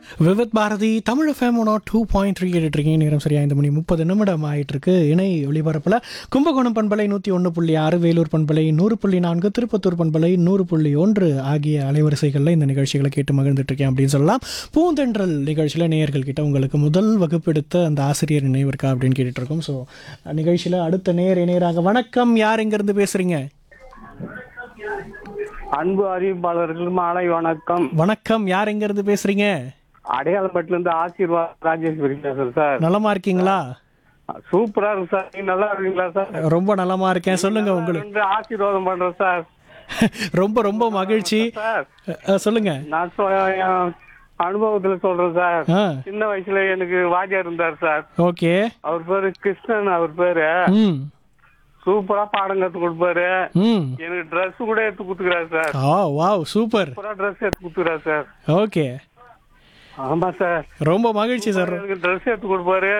Vividh Bharati Tamil FM one two point three இருக்கீங்க நேரம் சரியா ஐந்து மணி முப்பது நிமிடம் ஆயிட்டு இருக்கு இணை ஒளிபரப்பில் கும்பகோணம் பண்பலை நூற்றி ஒன்று புள்ளி ஆறு வேலூர் பண்பலை நூறு புள்ளி நான்கு திருப்பத்தூர் பண்பலை நூறு புள்ளி ஒன்று ஆகிய அலைவரிசைகளில் இந்த நிகழ்ச்சிகளை கேட்டு மகிழ்ந்துட்டு இருக்கேன் அப்படின்னு சொல்லலாம் பூந்தென்றல் நிகழ்ச்சியில் நேயர்கள் கிட்ட உங்களுக்கு முதல் வகுப்பெடுத்த அந்த ஆசிரியர் நினைவு இருக்கா அப்படின்னு கேட்டுட்டு இருக்கோம் ஸோ நிகழ்ச்சியில் அடுத்த நேர் இணையராக வணக்கம் யார் எங்கேருந்து பேசுறீங்க அன்பு அறிவிப்பாளர்கள் மாலை வணக்கம் வணக்கம் யார் எங்கேருந்து பேசுறீங்க அடையாளப்பட்டுல இருந்து ஆசீர்வாத் ராஜேஸ்வரி பேசுறேன் சார் நலமா இருக்கீங்களா சூப்பரா இருக்கு சார் நீங்க நல்லா இருக்கீங்களா சார் ரொம்ப நலமா இருக்கேன் சொல்லுங்க உங்களுக்கு இருந்து ஆசீர்வாதம் பண்றேன் சார் ரொம்ப ரொம்ப மகிழ்ச்சி சார் அஹ், சொல்லுங்க நான் சொ- என் அனுபவத்துல சொல்றேன் சார் ஆ சின்ன வயசுல எனக்கு வாத்தியார் இருந்தார் சார் ஓகே அவர் பேரு கிருஷ்ணன் அவர் பேரு ம் சூப்பரா பாடம் கத்து கொடுப்பாரு ம் எனக்கு Dress கூட எடுத்து குடுத்துக்கிறாரு சார் ஆ வாவ் சூப்பர் சூப்பரா Dress எடுத்து குடுத்துக்கிறாரு சார் ஓகே ஆமா சார் ரொம்ப மகிழ்ச்சி சார் எனக்கு Dress எடுத்து கொடுப்பாரு